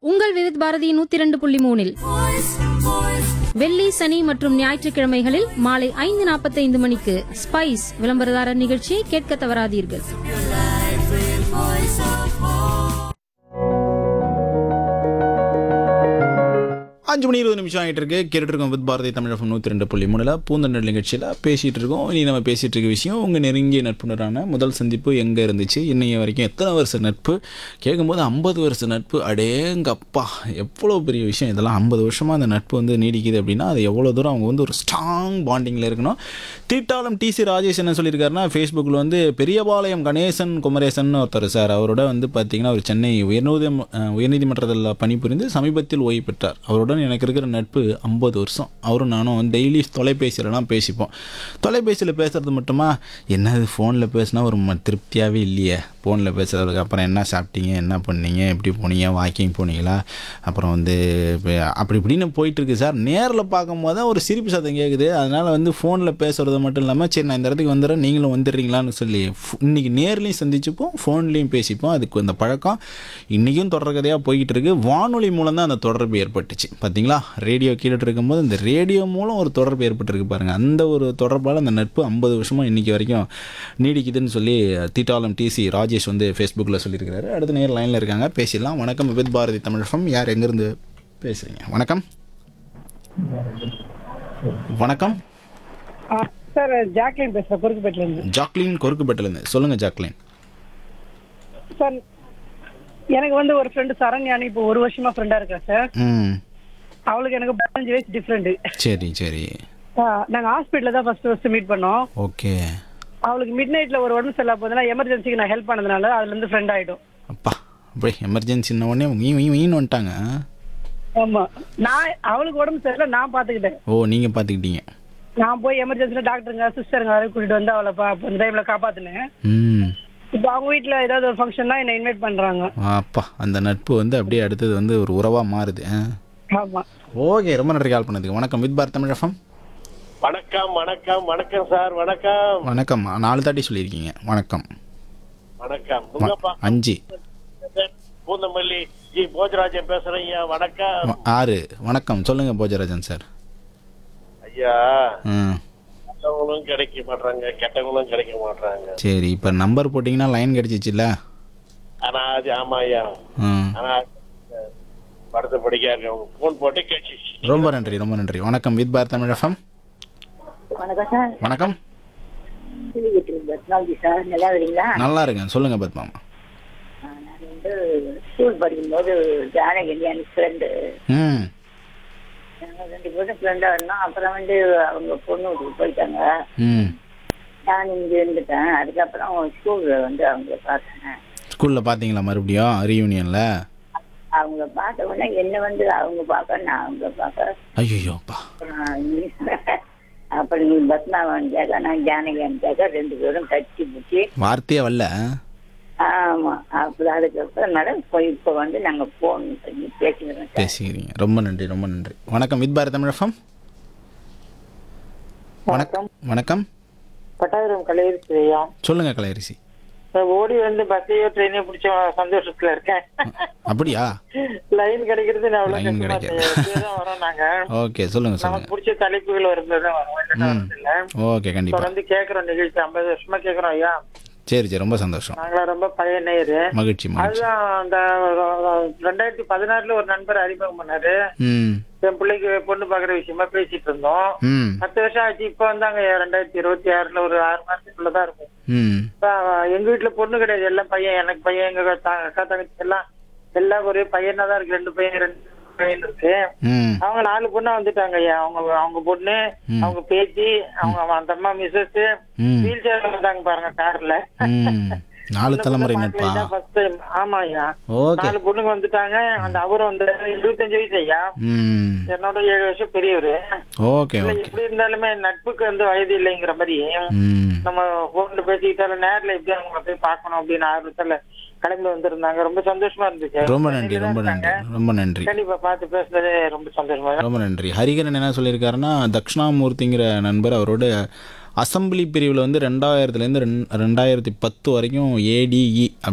உங்கள் விவித் பாரதி நூத்தி இரண்டு புள்ளி மூணில் வெள்ளி சனி மற்றும் ஞாயிற்றுக்கிழமைகளில் மாலை ஐந்து நாற்பத்தைந்து மணிக்கு ஸ்பைஸ் விளம்பரதாரர் நிகழ்ச்சியை கேட்க தவறாதீர்கள் அஞ்சு மணி இருபது நிமிஷம் ஆகிட்டு இருக்கு கேட்டுட்டு இருக்கோம் வித் பாரதி தமிழகம் நூற்றி ரெண்டு புள்ளி மூணில் பூந்தண்டல் நிகழ்ச்சியில் பேசிகிட்டு இருக்கோம் இனி நம்ம பேசிகிட்டு இருக்க விஷயம் உங்கள் நெருங்கிய நட்புணரான முதல் சந்திப்பு எங்கே இருந்துச்சு இன்னைய வரைக்கும் எத்தனை வருஷ நட்பு கேட்கும்போது ஐம்பது வருஷ நட்பு அடேங்கப்பா எவ்வளோ பெரிய விஷயம் இதெல்லாம் ஐம்பது வருஷமாக அந்த நட்பு வந்து நீடிக்குது அப்படின்னா அது எவ்வளோ தூரம் அவங்க வந்து ஒரு ஸ்ட்ராங் பாண்டிங்கில் இருக்கணும் தீட்டாளம் டிசி ராஜேஷ் என்ன சொல்லியிருக்காருன்னா ஃபேஸ்புக்கில் வந்து பெரியபாளையம் கணேசன் குமரேசன் ஒருத்தர் சார் அவரோட வந்து பார்த்தீங்கன்னா அவர் சென்னை உயர்நீதி உயர்நீதிமன்றத்தில் பணிபுரிந்து சமீபத்தில் ஓய்வு பெற்றார் அவருடன் எனக்கு இருக்கிற நட்பு ஐம்பது வருஷம் அவரும் நானும் டெய்லி தொலைபேசியிலலாம் பேசிப்போம் தொலைபேசியில் பேசுறது மட்டுமா என்னது ஃபோனில் பேசினா ஒரு ம திருப்தியாகவே இல்லையே ஃபோனில் பேசுறதுக்கு அப்புறம் என்ன சாப்பிட்டீங்க என்ன பண்ணீங்க எப்படி போனீங்க வாக்கிங் போனீங்களா அப்புறம் வந்து இப்ப அப்படி இப்படின்னு போயிட்டுருக்கு சார் நேரில் பார்க்கும்போது தான் ஒரு சிரிப்பு சத்தம் கேட்குது அதனால் வந்து ஃபோனில் பேசுகிறது மட்டும் இல்லாமல் சரி நான் இந்த இடத்துக்கு வந்துடுறேன் நீங்களும் வந்துடுறீங்களான்னு சொல்லி ஃபு- இன்னைக்கு நேர்லையும் சந்திச்சுப்போம் ஃபோன்லேயும் பேசிப்போம் அதுக்கு அந்த பழக்கம் இன்றைக்கும் தொடர் கதையாக போய்கிட்டு இருக்கு வானொலி மூலம் தான் அந்த தொடர்பு ஏற்பட்டுச்சு பார்த்தீங்களா ரேடியோ கேட்டுட்டு இருக்கும்போது இந்த ரேடியோ மூலம் ஒரு தொடர்பு ஏற்பட்டிருக்கு பாருங்கள் அந்த ஒரு தொடர்பால் அந்த நட்பு ஐம்பது வருஷமாக இன்றைக்கி வரைக்கும் நீடிக்குதுன்னு சொல்லி தீட்டாளம் டிசி ராஜேஷ் வந்து ஃபேஸ்புக்கில் சொல்லியிருக்கிறாரு அடுத்த நேர் லைனில் இருக்காங்க பேசிடலாம் வணக்கம் வித் பாரதி தமிழகம் யார் எங்கேருந்து பேசுகிறீங்க வணக்கம் வணக்கம் ஆ, சார் ஜாக்லின் பேசுறேன் குறுக்குப்பேட்டில இருந்து ஜாக்லின் கொருக்குப்பேட்டிலேருந்து சொல்லுங்கள் ஜாக்லின் சார் எனக்கு வந்து ஒரு ஃப்ரெண்டு சரண்யானி இப்போ ஒரு வருஷமா ஃப்ரெண்டா இருக்கா சார் ம் அவளுக்கு எனக்கு பதினஞ்சு வயசு டிஃப்ரெண்ட் சரி சரி நாங்க ஹாஸ்பிட்டல்ல தான் ஃபர்ஸ்ட் ஃபர்ஸ்ட் மீட் பண்ணோம் ஓகே அவளுக்கு மிட் நைட்ல ஒரு உடம்பு சரியில்லை போதுனா எமர்ஜென்சிக்கு நான் ஹெல்ப் பண்ணதுனால அதுல இருந்து ஃப்ரெண்ட் ஆயிடும் அப்பா அப்படியே எமர்ஜென்சின்ன உடனே வீ வீ வீன்னு வந்துட்டாங்க ஆமா நான் அவளுக்கு உடம்பு சரியில்லை நான் பாத்துக்கிட்டேன் ஓ நீங்கள் பார்த்துக்கிட்டீங்க நான் போய் எமர்ஜென்சில டாக்டருங்க சிஸ்டருங்க வரை கூட்டிட்டு வந்து அவளை பா- அந்த டைம்ல காப்பாத்தினேன் ம் இப்போ அவங்க வீட்ல ஏதாவது ஒரு ஃபங்க்ஷன்னா என்னை இன்வைட் பண்றாங்க அப்பா அந்த நட்பு வந்து அப்படியே அடுத்தது வந்து ஒரு உறவாக மாறுது ஆ. ஆமா ஓகே ரொம்ப நன்றி கால் பண்ணதுக்கு வணக்கம் வித் பாரத் தமிழகம் வணக்கம் வணக்கம் வணக்கம் சார் வணக்கம் வணக்கம் நாலு தாட்டி சொல்லியிருக்கீங்க வணக்கம் வணக்கம் வ- உங்கப்பா அஞ்சு பூந்தமல்லி ஜி போஜராஜன் பேசுறேன் ஐயா வணக்கம் வ- ஆறு வணக்கம் சொல்லுங்கள் போஜராஜன் சார் ஐயா ம் நல்லவங்களும் கிடைக்க மாட்டாங்க கெட்டவங்களும் கிடைக்க மாட்டாங்க சரி இப்போ நம்பர் போட்டிங்கன்னா லைன் கிடச்சிச்சில்ல ஆனா அது ஆமா ஐயா ம் ஆனா படத்தை படிக்க இருக்கவங்க போன் போட்டு கேட்டுச்சு ரொம்ப நன்றி ரொம்ப நன்றி வணக்கம் வித் பாரத் தமிழகம் வணக்கம் சார் வணக்கம் சிலிகிட்டு பத்மாவதி சார் நல்லா இருக்கீங்களா நல்லா இருக்கேன் சொல்லுங்கள் பத்மாமா ஆ, நான் வந்து ஸ்கூல் படிக்கும்போது ஜானகி எனக்கு ஃப்ரெண்டு ம் நாங்கள் ரெண்டு பேரும் ஃப்ரெண்டாக இருந்தோம் அப்புறம் வந்து அவங்க பொண்ணு வீட்டுக்கு போயிட்டாங்க ம் நான் இங்கே இருந்துட்டேன் அதுக்கப்புறம் ஸ்கூலில் வந்து அவங்கள பார்த்தேன் ஸ்கூலில் பார்த்தீங்களா மறுபடியும் ரீயூனியனில் அவங்கள பார்த்த உடனே என்ன வந்து அவங்க பார்க்க நான் அவங்கள பார்க்க ஐயோப்பா அப்புறம் நீ- அப்புறம் நீ பத்மாவான்னு கேட்க நான் ஜானகியான்னு கேட்க ரெண்டு பேரும் கட்டி பிடிச்சி வார்த்தையே வரல ஆமா அப்புறம் அதுக்கப்புறம் மேடம் இப்போ இப்போ வந்து நாங்கள் ஃபோன் பண்ணி பேசிக்கிறோம் சார் பேசிக்கிறீங்க ரொம்ப நன்றி ரொம்ப நன்றி வணக்கம் வித் பாரத் தமிழகம் வணக்கம் வணக்கம் பட்டாபுரம் கலையரிசியா சொல்லுங்க கலையரிசி ஓடி வந்து பஸ்ஸையோ ட்ரெயினையோ பிடிச்ச சந்தோஷத்துல இருக்கேன் அப்படியா லைன் கிடைக்கிறது நான் அவ்வளவு Line கஷ்டமா கிடைக்காது. இப்படியே வரோம் நாங்க ஓகே சொல்லுங்க நமக்கு சொல்லுங்க பிடிச்ச தலைப்புகள் வரும்போது தான் வரும் இல்லைன்னா ம். வரதில்ல. ஓகே கண்டிப்பா தொடர்ந்து கேக்குறோம் நிகழ்ச்சி ஐம்பது வருஷமா கேக்குறோம் ஐயா சரி சரி ரொம்ப சந்தோஷம் நாங்களா ரொம்ப பழைய நேயரு மகிழ்ச்சி மகிழ்ச்சி அதுதான் அந்த ரெண்டாயிரத்தி பதினாறுல ஒரு நண்பர் அறிமுகம் பண்ணாரு ம் என் பிள்ளைக்கு பொண்ணு பாக்குற விஷயமா பேசிட்டு இருந்தோம் ம் பத்து வருஷம் ஆச்சு இப்ப வந்தாங்க ரெண்டாயிரத்தி இருபத்தி ஆறுல ஒரு ஆறு மாசத்துக்குள்ளதான் இருக்கும் ம் இப்ப, எங்க வீட்டுல பொண்ணு கிடையாது எல்லாம் பையன் எனக்கு பையன் எங்க த- அக்கா தங்கச்சி எல்லாம் எல்லாம் ஒரே பையனா தான் இருக்கு ரெண்டு பையன் ரெண்டு பையன் இருக்கு ம் அவங்க நாலு பொண்ணா வந்துட்டாங்க ஐயா அவங்க அவங்க பொண்ணு ம். அவங்க பேத்தி அவங்க அந்த அம்மா மிஸ்ஸஸ் ம் வீல் சேர்ல வந்தாங்க பாருங்க கார்ல ம் நாலு தலைமுறை நட்பா ஃபர்ஸ்ட் டைம் ஆமா ஐயா ஓகே நாலு பொண்ணுங்க வந்துட்டாங்க அந்த அவரும் வந்து இருபத்தஞ்சு வயசு ஐயா ம் என்னோட ஏழு வருஷம் பெரியவரு ஓகே இல்ல, ஓகே எப்படி இருந்தாலுமே நட்புக்கு வந்து வயது இல்லைங்கிற மாதிரி ம் நம்ம போன்ல பேசிக்கிட்டாலும் நேர்ல எப்படி அவங்கள போய் பார்க்கணும் அப்படின்னு ஆர்வத்துல கிளம்பி வந்திருந்தாங்க ரொம்ப சந்தோஷமா இருந்துச்சு ரொம்ப நன்றி ரொம்ப நன்றி ரொம்ப நன்றி கண்டிப்பா பார்த்து பேசுனதே ரொம்ப சந்தோஷமா இருக்கு. ரொம்ப நன்றி ஹரிகரன் என்ன சொல்லியிருக்காருன்னா தக்ஷணாமூர்த்திங்கிற நண்பர் அவரோட அசம்பிளி பிரிவில் வந்து ரெண்டாயிரத்துலேருந்து ரெண்டாயிரத்தி பத்து வரைக்கும் ஏடிஇ